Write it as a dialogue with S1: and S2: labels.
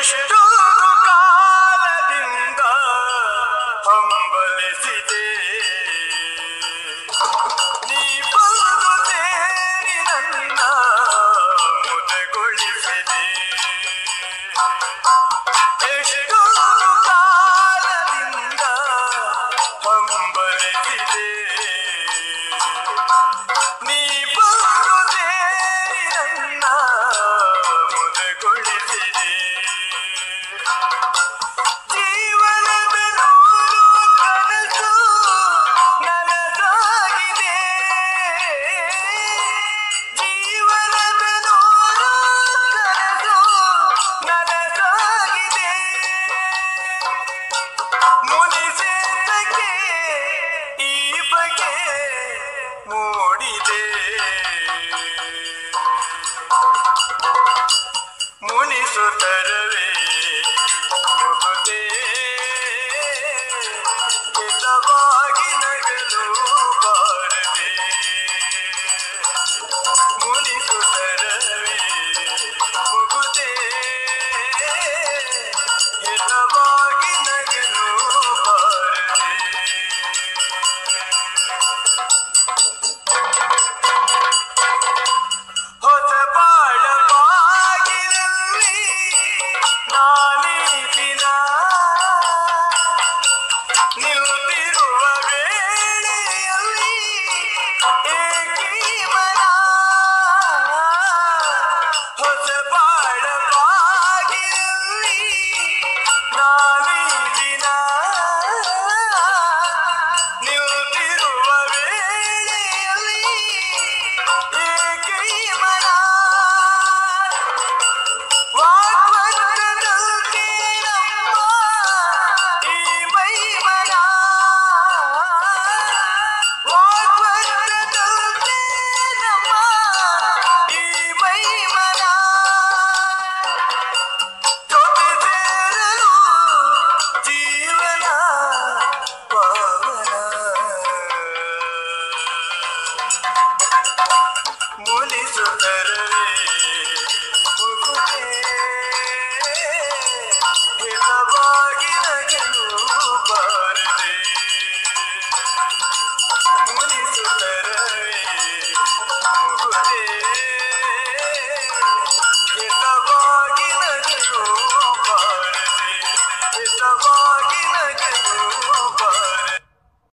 S1: ಎಷ್ಟು ಕಾಲದಿಂದ ಹಂಬಲಿಸಿದೆ ನೀ ಬಂದು ಸೇರಿ ನನ್ನ ಮುದಗೊಳಿಸಿದೆ ಎಷ್ಟು ಕಾಲದಿಂದ ಹಂಬಲಿಸಿದೆ ನೀ ಬಂದು ಸೇರಿ ನನ್ನ ಮುದಗೊಳಿಸಿದೆ ಜೀವನದ ನೂರು ಕನಸು ನನಸಾಗಿದೆ ಜೀವನದ ನೂರು ಕನಸು ನನಸಾಗಿದೆ ಮುನಿಸೇತಕ್ಕೆ ಈ ಬಗೆ ಮೂಡಿದೆ ಮುನಿಸುತ್ತರವೇ